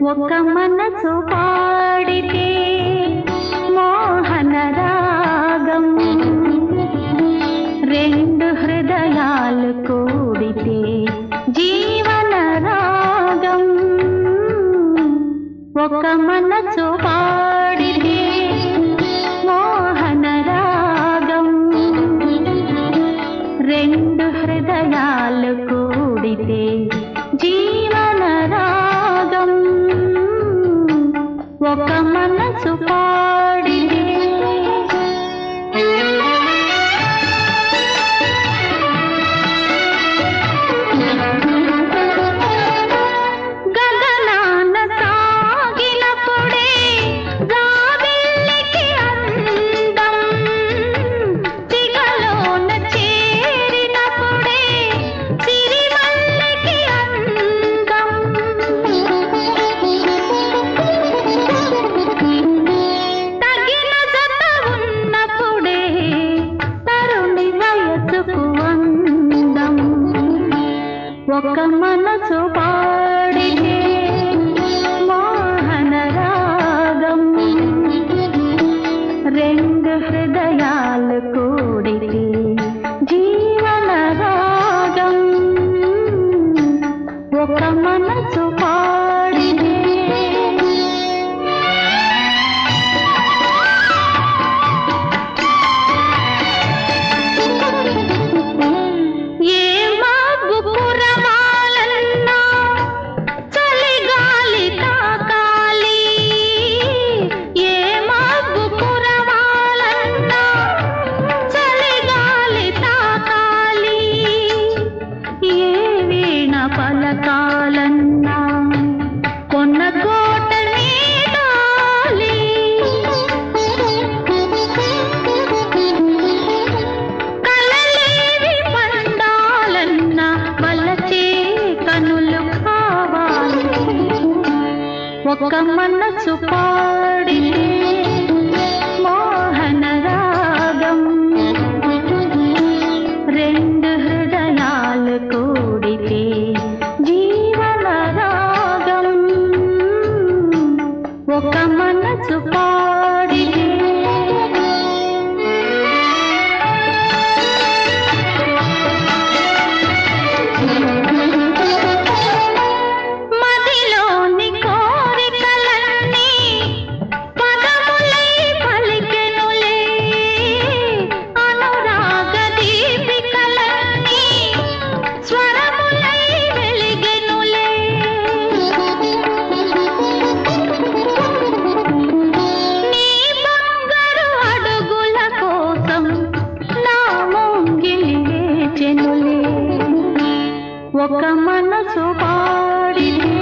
ఒక మనసు పాడితే మోహన రాగం రెండు హృదయాలు కూడితే జీవన రాగం ఒక మనసు పాడితే మోహన రాగం రెండు హృదయాలు కూడితే జీవన రాగం ఒక మనసు పాడితే గగనాన సాగినప్పుడే జాబిల్లికి అందం సిగలోన చేరినప్పుడే సిరిమల్లికి అందం తగిన జత ఉన్నప్పుడే తరుణి వయసుకు అందం ఒక మనసు పాడితే మోహన రాగం రెండు హృదయాలు కూడితే జీవన రాగం ఒక మనసు పాడితే ఏ మబ్బు కురవాలన్నా చలిగాలి తాకాలి ఏ మబ్బు కురవాలన్నా చలిగాలి తాకాలి ఏ వీణ పలకాలన్నా కొన్న కోట నీడాలి కలలేవి పండాలన్న వలచే కనులు కావాలి ఒక మనసు పాడితే మోహన రాగం రెండు హృదయాలు కూడితే జీవన రాగం ఒక మనసు పాడితే మదిలోని కోరికలన్నీ పదములై పలికెనులే అనురాగ దీపికలన్నీ స్వరములై వెలిగెనులే నీ బంగారు అడుగుల కోసం నా ముంగిలి వేచెనులే ఒక మనసు పాడితే